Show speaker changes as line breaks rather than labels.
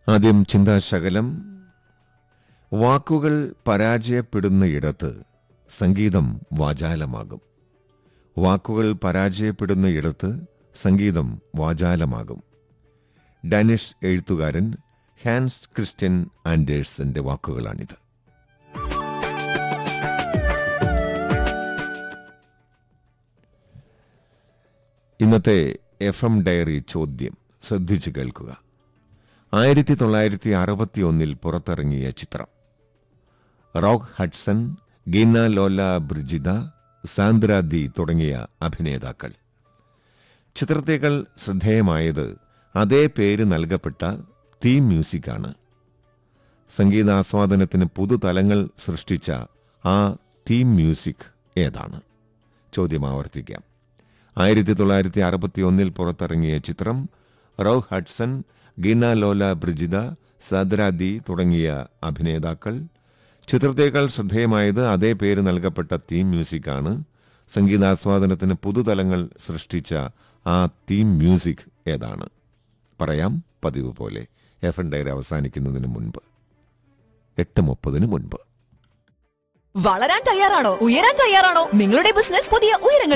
ആദ്യം ചിന്താശകലം വാക്കുകൾ പരാജയപ്പെടുന്ന ഇടത്ത് സംഗീതം വാചാലമാകും വാക്കുകൾ പരാജയപ്പെടുന്ന ഇടത്ത് സംഗീതം വാചാലമാകും ഡാനിഷ് എഴുത്തുകാരൻ ഹാൻസ് ക്രിസ്ത്യൻ ആൻഡേഴ്സന്റെ വാക്കുകളാണിത് ഇന്നത്തെ എഫ് എം ഡയറി ചോദ്യം ശ്രദ്ധിച്ചു കേൾക്കുക ആയിരത്തി തൊള്ളായിരത്തി അറുപത്തി ഒന്നിൽ പുറത്തിറങ്ങിയ ചിത്രം Rock Hudson Gina Lollobrigida Sandra Dee തുടങ്ങിയ അഭിനേതാക്കൾ ചിത്രത്തേക്കാൾ ശ്രദ്ധേയമായത് അതേ പേര് നൽകപ്പെട്ട തീം മ്യൂസിക്കാണ് സംഗീതാസ്വാദനത്തിന് പുതുതലങ്ങൾ സൃഷ്ടിച്ച ആ തീം മ്യൂസിക് ഏതാണ് ചോദ്യം ആവർത്തിക്കാം ആയിരത്തി തൊള്ളായിരത്തി അറുപത്തി ഒന്നിൽ പുറത്തിറങ്ങിയ ചിത്രം റൌ ഹഡ്സൺ ഗീന ലോല ബ്രിജിത സദ്രാദി തുടങ്ങിയ അഭിനേതാക്കൾ ചിത്രത്തേക്കാൾ ശ്രദ്ധേയമായത് അതേ പേര് നൽകപ്പെട്ട തീം മ്യൂസിക്കാണ് സംഗീതാസ്വാദനത്തിന് പുതുതലങ്ങൾ സൃഷ്ടിച്ച ആ തീം മ്യൂസിക് ഏതാണ് പറയാം പതിവ് പോലെ എഫ് എൻ ഡയറി അവസാനിക്കുന്നതിന് മുൻപ് എട്ട് മുപ്പതിന് മുൻപ്
വളരാൻ തയ്യാറാണോ ഉയരാൻ തയ്യാറാണോ നിങ്ങളുടെ ബിസിനസ് പുതിയ ഉയരങ്ങൾ